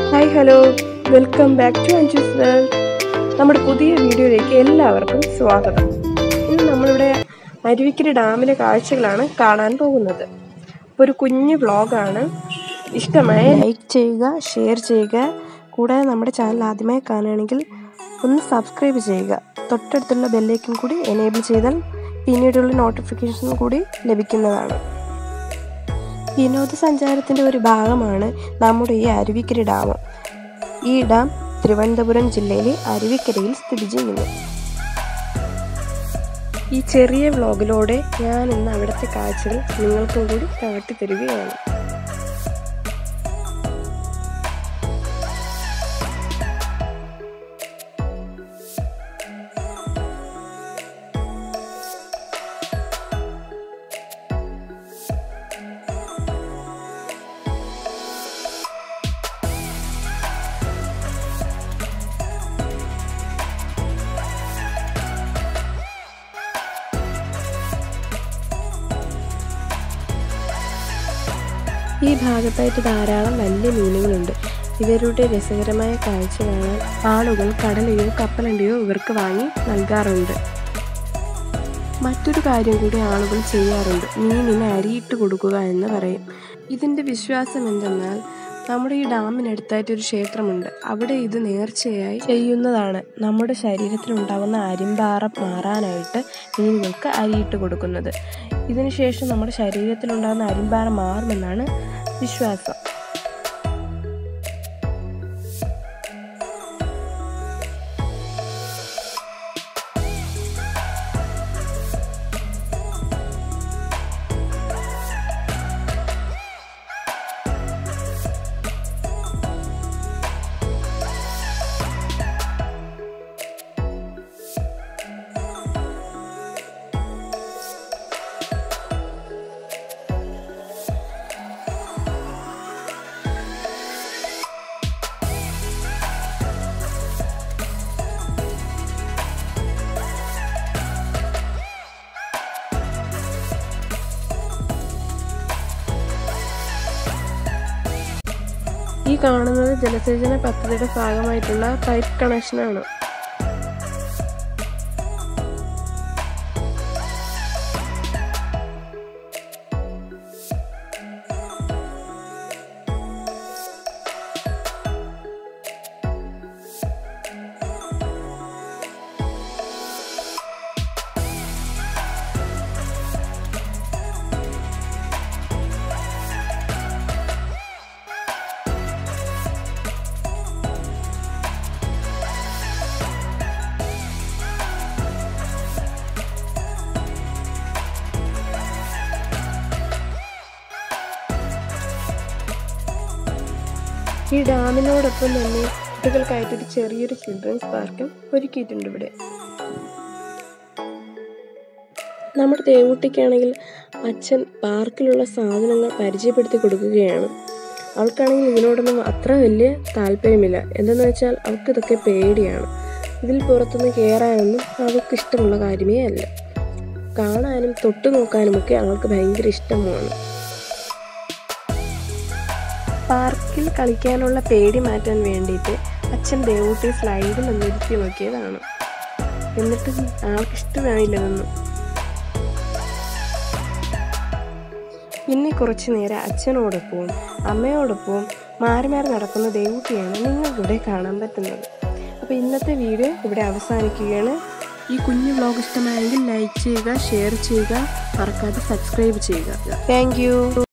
hi hello welcome back to Anju's world നമ്മുടെ പുതിയ വീഡിയോയിലേക്ക് എല്ലാവർക്കും സ്വാഗതം ഇന്ന് നമ്മളിവിടെ അരുവിക്കര ഡാമിലെ കാഴ്ചകളാണ് കാണാൻ പോകുന്നത് അപ്പോൾ ഒരു കുഞ്ഞു വ്ളോഗാണ് ഇഷ്ടമായ ലൈക്ക് ചെയ്യുക ഷെയർ ചെയ്യുക കൂടാതെ നമ്മുടെ ചാനൽ ആദ്യമായി കാണുകയാണെങ്കിൽ ഒന്ന് സബ്സ്ക്രൈബ് ചെയ്യുക തൊട്ടടുത്തുള്ള ബെല്ലേക്കും കൂടി എനേബിൾ ചെയ്താൽ പിന്നീടുള്ള നോട്ടിഫിക്കേഷൻ കൂടി ലഭിക്കുന്നതാണ് വിനോദസഞ്ചാരത്തിൻ്റെ ഒരു ഭാഗമാണ് നമ്മുടെ ഈ അരുവിക്കര ഡാം ഈ ഡാം തിരുവനന്തപുരം ജില്ലയിലെ അരുവിക്കരയിൽ സ്ഥിതി ചെയ്യുന്നു ഈ ചെറിയ വ്ലോഗിലൂടെ ഞാൻ ഇന്ന് അവിടുത്തെ കാഴ്ചകൾ നിങ്ങൾക്കും കൂടി കാട്ടിത്തരികയാണ് ഈ ഭാഗത്തായിട്ട് ധാരാളം വലിയ മീനുകളുണ്ട് ഇവരുടെ രസകരമായ കാഴ്ച കാണാൻ ആളുകൾ കടലയോ കപ്പലണ്ടിയോ ഇവർക്ക് വാങ്ങി നൽകാറുണ്ട് മറ്റൊരു കാര്യം കൂടി ആളുകൾ ചെയ്യാറുണ്ട് മീനിന് അരിയിട്ട് കൊടുക്കുക എന്ന് പറയും ഇതിൻ്റെ വിശ്വാസം എന്തെന്നാൽ നമ്മുടെ ഈ ഡാമിനടുത്തായിട്ട് ഒരു ക്ഷേത്രമുണ്ട് അവിടെ ഇത് നേർച്ചയായി ചെയ്യുന്നതാണ് നമ്മുടെ ശരീരത്തിലുണ്ടാകുന്ന അരിമ്പാറ മാറാനായിട്ട് മീനുകൾക്ക് അരിയിട്ട് കൊടുക്കുന്നത് ഇതിനുശേഷം നമ്മുടെ ശരീരത്തിലുണ്ടാകുന്ന അരിമ്പാറ മാറുമെന്നാണ് വിശ്വാസം ഈ കാണുന്നത് ജലസേചന പദ്ധതിയുടെ ഭാഗമായിട്ടുള്ള പൈപ്പ് കണക്ഷനാണ് ഈ ഡാമിനോടൊപ്പം തന്നെ കുട്ടികൾക്കായിട്ടൊരു ചെറിയൊരു ചിൽഡ്രൻസ് പാർക്കും ഒരുക്കിയിട്ടുണ്ട് ഇവിടെ നമ്മുടെ ദേവൂട്ടിക്കാണെങ്കിൽ അച്ഛൻ പാർക്കിലുള്ള സാധനങ്ങൾ പരിചയപ്പെടുത്തി കൊടുക്കുകയാണ് അവൾക്കാണെങ്കിൽ ഇതിനോടൊന്നും അത്ര വലിയ താല്പര്യമില്ല എന്തെന്ന് വെച്ചാൽ അവൾക്ക് ഇതൊക്കെ പേടിയാണ് ഇതിൽ പുറത്തുനിന്ന് കയറാനൊന്നും അവൾക്ക് ഇഷ്ടമുള്ള കാര്യമേ അല്ല കാണാനും തൊട്ടു നോക്കാനുമൊക്കെ അവൾക്ക് ഭയങ്കര ഇഷ്ടമാണ് പാർക്കിൽ കളിക്കാനുള്ള പേടി മാറ്റാൻ വേണ്ടിയിട്ട് അച്ഛൻ ദേവൂട്ടി സ്ലൈഡിൽ ഒന്ന് ഇരുത്തി നോക്കിയതാണ് എന്നിട്ട് ആൾക്ക് ഇഷ്ടമായില്ലതൊന്നും പിന്നെ കുറച്ചു നേരം അച്ഛനോടൊപ്പവും അമ്മയോടൊപ്പവും മാറി മാറി നടക്കുന്ന ദേവൂട്ടിയാണ് നിങ്ങൾക്കിവിടെ കാണാൻ പറ്റുന്നത് അപ്പോൾ ഇന്നത്തെ വീഡിയോ ഇവിടെ അവസാനിക്കുകയാണ് ഈ കുഞ്ഞു വ്ലോഗ് ഇഷ്ടമായെങ്കിൽ ലൈക്ക് ചെയ്യുക ഷെയർ ചെയ്യുക മറക്കാതെ സബ്സ്ക്രൈബ് ചെയ്യുക താങ്ക്